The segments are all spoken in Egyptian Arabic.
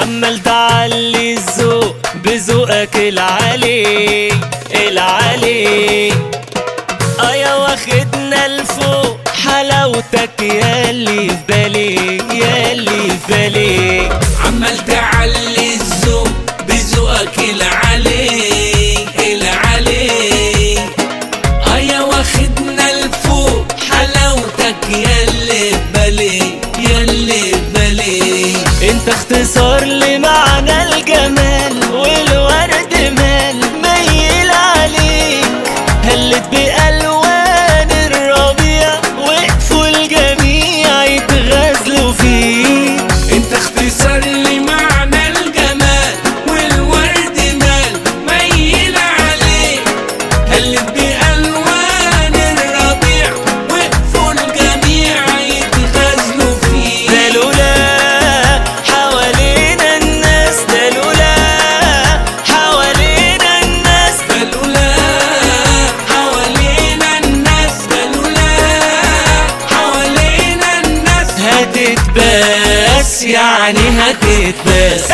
عمال تعلي الذوق بذوقك العالي العالي ايا واخدنا لفوق حلاوتك ياللي في بالي ياللي في بالي عمال تعلي الذوق بذوقك العلي العلي ايا واخدنا لفوق حلاوتك ياللي بالي ياللي بالي انت اختصار لمعنى الجمال والورد مال ميل عليك هلت بألوان الربيع وقفوا الجميع يتغزلوا فيك انت اختصار لمعنى الجمال والورد مال ميل عليه هلت بألوان الربيع وقفوا الجميع يتغزلوا فيه ده لولا حوالينا الناس ده لولا حوالينا الناس بلولا حوالينا الناس بلولا حوالينا الناس هتتباس يعني هتتباس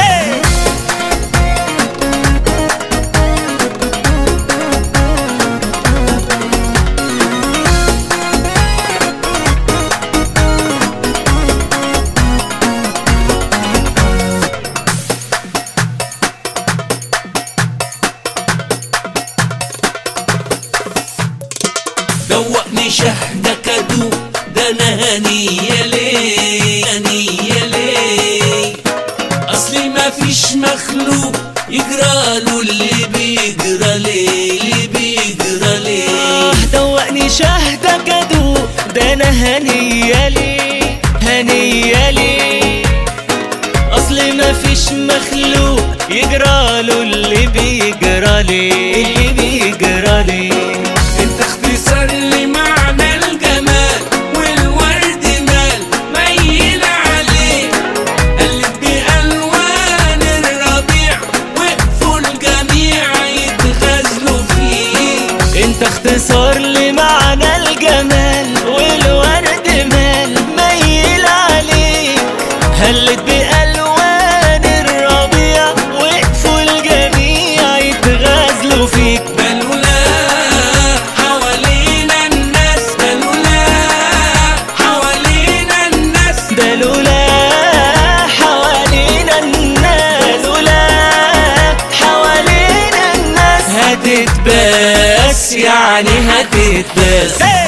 دوقني شهدك ادوق ده انا هنية ليه هنية ليه اصلي ما فيش مخلوق يجرى له اللي بيجرى ليه اللي بيجرى ليه دوقني شهدك ادوق ده انا هنيالي هنيالي اصل ما فيش مخلوق يجرى له اللي بيجرى لي اللي بيجرى لي انت اختصار لمعنى الجمال والورد مال ميل عليه قلت بألوان الربيع وقفوا الجميع يتغزلوا فيه انت اختصار لمعنى الجمال والورد مال ميل عليك هلت بألوان الربيع وقفوا الجميع يتغزلوا فيك بلولا حوالينا الناس بلولا حوالينا الناس ده لولا حوالينا الناس لولا حوالينا الناس هتتباس يعني هتتباس